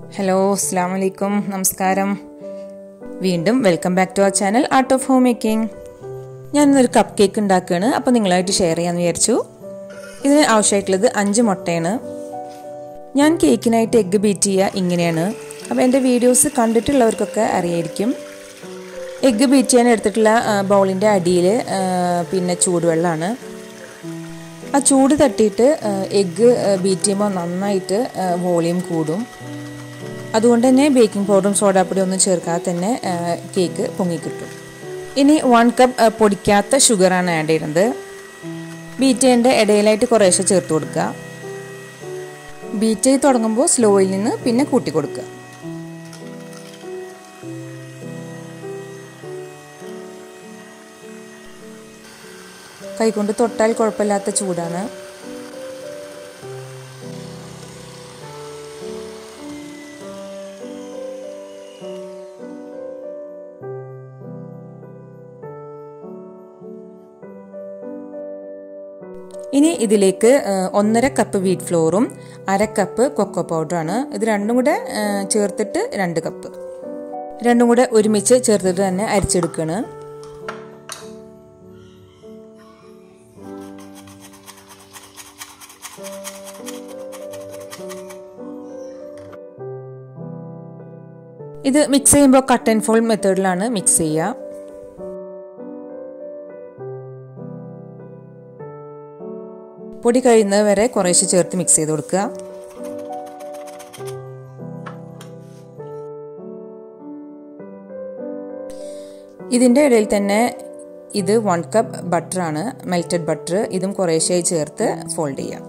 hello അസ്സാം വലൈക്കും നമസ്കാരം വീണ്ടും welcome back to our channel art of home making ഞാൻ ഇന്നൊരു കപ്പ് കേക്ക് ഉണ്ടാക്കുകയാണ് അപ്പോൾ നിങ്ങളായിട്ട് ഷെയർ ചെയ്യാമെന്ന് വിചാരിച്ചു ഇതിന് ആവശ്യമായിട്ടുള്ളത് അഞ്ച് മുട്ടയാണ് ഞാൻ കേക്കിനായിട്ട് എഗ്ഗ് ബീറ്റ് ചെയ്യുക ഇങ്ങനെയാണ് അപ്പോൾ എൻ്റെ വീഡിയോസ് കണ്ടിട്ടുള്ളവർക്കൊക്കെ അറിയായിരിക്കും എഗ്ഗ് ബീറ്റ് ചെയ്യാൻ എടുത്തിട്ടുള്ള ബൗളിൻ്റെ അടിയിൽ പിന്നെ ചൂടുവെള്ളമാണ് ആ ചൂട് തട്ടിയിട്ട് എഗ്ഗ് ബീറ്റ് ചെയ്യുമ്പോൾ നന്നായിട്ട് വോളിയം കൂടും അതുകൊണ്ട് തന്നെ ബേക്കിംഗ് പൗഡറും സോഡാപ്പൊടി ഒന്നും ചേർക്കാതെ തന്നെ കേക്ക് പൊങ്ങിക്കിട്ടും ഇനി വൺ കപ്പ് പൊടിക്കാത്ത ഷുഗറാണ് ആഡ് ചെയ്യുന്നത് ബീറ്റ് ചെയ്യേണ്ട ഇടയിലായിട്ട് കുറേശ്ശെ ചേർത്ത് കൊടുക്കുക ബീറ്റ് ചെയ്ത് തുടങ്ങുമ്പോൾ സ്ലോയിൽ നിന്ന് പിന്നെ കൂട്ടി കൊടുക്കുക കൈകൊണ്ട് തൊട്ടാൽ കുഴപ്പമില്ലാത്ത ചൂടാണ് ഇനി ഇതിലേക്ക് ഒന്നര കപ്പ് വീറ്റ് ഫ്ലോറും അര കപ്പ് കൊക്കോ പൗഡറാണ് ഇത് രണ്ടും കൂടെ ചേർത്തിട്ട് രണ്ട് കപ്പ് രണ്ടും കൂടെ ഒരുമിച്ച് ചേർത്തിട്ട് തന്നെ അരിച്ചെടുക്കുകയാണ് ഇത് മിക്സ് ചെയ്യുമ്പോൾ കട്ട് ആൻഡ് ഫോൾ മെത്തേഡിലാണ് മിക്സ് ചെയ്യുക പൊടി കഴിയുന്നത് വരെ കുറേശ്ശെ ചേർത്ത് മിക്സ് ചെയ്ത് കൊടുക്കുക ഇതിൻ്റെ ഇടയിൽ തന്നെ ഇത് വൺ കപ്പ് ബട്ടറാണ് മെൽറ്റഡ് ബട്ടർ ഇതും കുറേശ്ശെ ചേർത്ത് ഫോൾഡ് ചെയ്യാം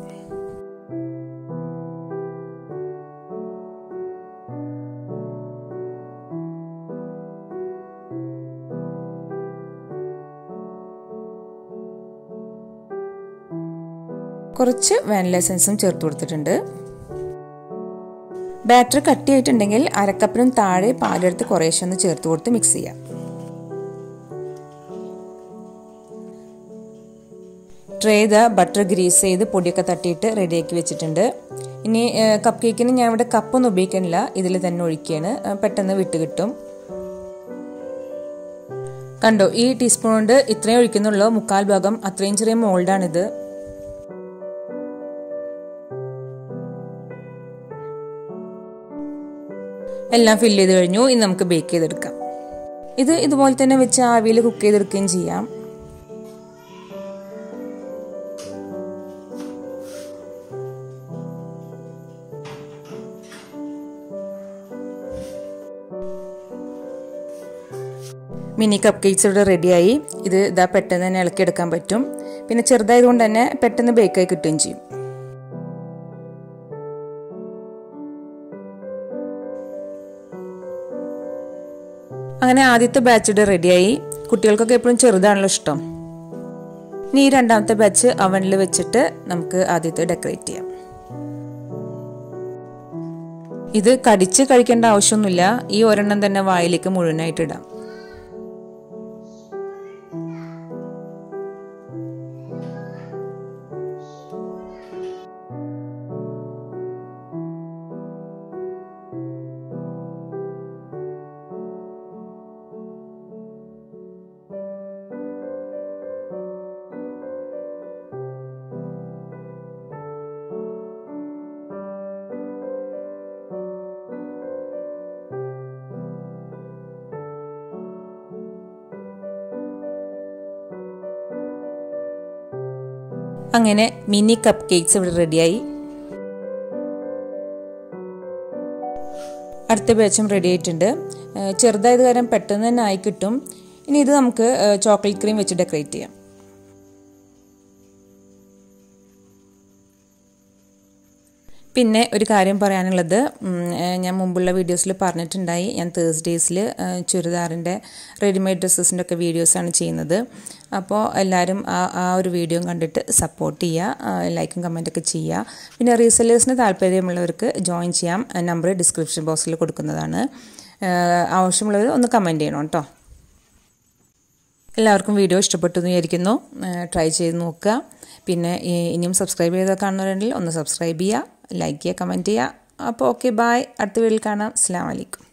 കുറച്ച് വാനില എസൻസും ചേർത്ത് കൊടുത്തിട്ടുണ്ട് ബാറ്റർ കട്ടിയായിട്ടുണ്ടെങ്കിൽ അരക്കപ്പിനും താഴെ പാലെടുത്ത് കുറേശ്ശെ ഒന്ന് ചേർത്ത് കൊടുത്ത് മിക്സ് ചെയ്യാം ട്രേ ചെയ്ത ബട്ടർ ഗ്രീസ് ചെയ്ത് പൊടിയൊക്കെ തട്ടിയിട്ട് റെഡിയാക്കി വെച്ചിട്ടുണ്ട് ഇനി കപ്പ് കേക്കിന് ഞാൻ ഇവിടെ കപ്പൊന്നും ഉപയോഗിക്കുന്നില്ല ഇതിൽ തന്നെ ഒഴിക്കുകയാണ് പെട്ടെന്ന് വിട്ട് കിട്ടും കണ്ടോ ഈ ടീസ്പൂൺ കൊണ്ട് ഇത്രയും ഒഴിക്കുന്നുള്ളൂ മുക്കാൽ ഭാഗം അത്രയും ചെറിയ മോൾഡാണിത് എല്ലാം ഫില്ല് ചെയ്ത് കഴിഞ്ഞു ഇനി നമുക്ക് ബേക്ക് ചെയ്തെടുക്കാം ഇത് ഇതുപോലെ തന്നെ വെച്ച് ആവിയിൽ കുക്ക് ചെയ്തെടുക്കുകയും ചെയ്യാം മിനി കപ്പ് കേക്ക്സ് ഇവിടെ റെഡിയായി ഇത് ഇതാ പെട്ടെന്ന് തന്നെ ഇളക്കിയെടുക്കാൻ പറ്റും പിന്നെ ചെറുതായതുകൊണ്ട് തന്നെ പെട്ടെന്ന് ബേക്കായി കിട്ടുകയും ചെയ്യും അങ്ങനെ ആദ്യത്തെ ബാച്ച് ഇവിടെ റെഡിയായി കുട്ടികൾക്കൊക്കെ എപ്പോഴും ചെറുതാണല്ലോ ഇഷ്ടം ഇനി ഈ രണ്ടാമത്തെ ബാച്ച് അവനിൽ വെച്ചിട്ട് നമുക്ക് ആദ്യത്തെ ഡെക്കറേറ്റ് ചെയ്യാം ഇത് കടിച്ച് കഴിക്കേണ്ട ആവശ്യമൊന്നുമില്ല ഈ ഒരെണ്ണം തന്നെ വായിലേക്ക് മുഴുവനായിട്ട് ഇടാം അങ്ങനെ മിനി കപ്പ് കേക്ക്സ് ഇവിടെ റെഡിയായി അടുത്ത ബാച്ചും റെഡി ആയിട്ടുണ്ട് ചെറുതായത് കാരണം പെട്ടെന്ന് തന്നെ ആയി കിട്ടും ഇനി ഇത് നമുക്ക് ചോക്ലേറ്റ് ക്രീം വെച്ച് ഡെക്കറേറ്റ് ചെയ്യാം പിന്നെ ഒരു കാര്യം പറയാനുള്ളത് ഞാൻ മുമ്പുള്ള വീഡിയോസിൽ പറഞ്ഞിട്ടുണ്ടായി ഞാൻ തേഴ്സ്ഡേയ്സിൽ ചുരിദാറിൻ്റെ റെഡിമെയ്ഡ് ഡ്രസ്സസിൻ്റെ ഒക്കെ വീഡിയോസാണ് ചെയ്യുന്നത് അപ്പോൾ എല്ലാവരും ആ ആ ഒരു വീഡിയോ കണ്ടിട്ട് സപ്പോർട്ട് ചെയ്യുക ലൈക്കും കമൻറ്റൊക്കെ ചെയ്യുക പിന്നെ റീസെല്ലേഴ്സിന് താല്പര്യമുള്ളവർക്ക് ജോയിൻ ചെയ്യാം നമ്പർ ഡിസ്ക്രിപ്ഷൻ ബോക്സിൽ കൊടുക്കുന്നതാണ് ആവശ്യമുള്ളവർ ഒന്ന് കമൻറ്റ് ചെയ്യണം കേട്ടോ എല്ലാവർക്കും വീഡിയോ ഇഷ്ടപ്പെട്ടു എന്ന് വിചാരിക്കുന്നു ട്രൈ ചെയ്ത് നോക്കുക പിന്നെ ഇനിയും സബ്സ്ക്രൈബ് ചെയ്താൽ കാണുന്നവരുണ്ടെങ്കിൽ ഒന്ന് സബ്സ്ക്രൈബ് ചെയ്യുക ലൈക്ക് ചെയ്യുക കമൻറ്റ് ചെയ്യുക അപ്പോൾ ഓക്കെ ബായ് അടുത്ത വീഡിയോയിൽ കാണാം അസ്സാം വലൈക്കും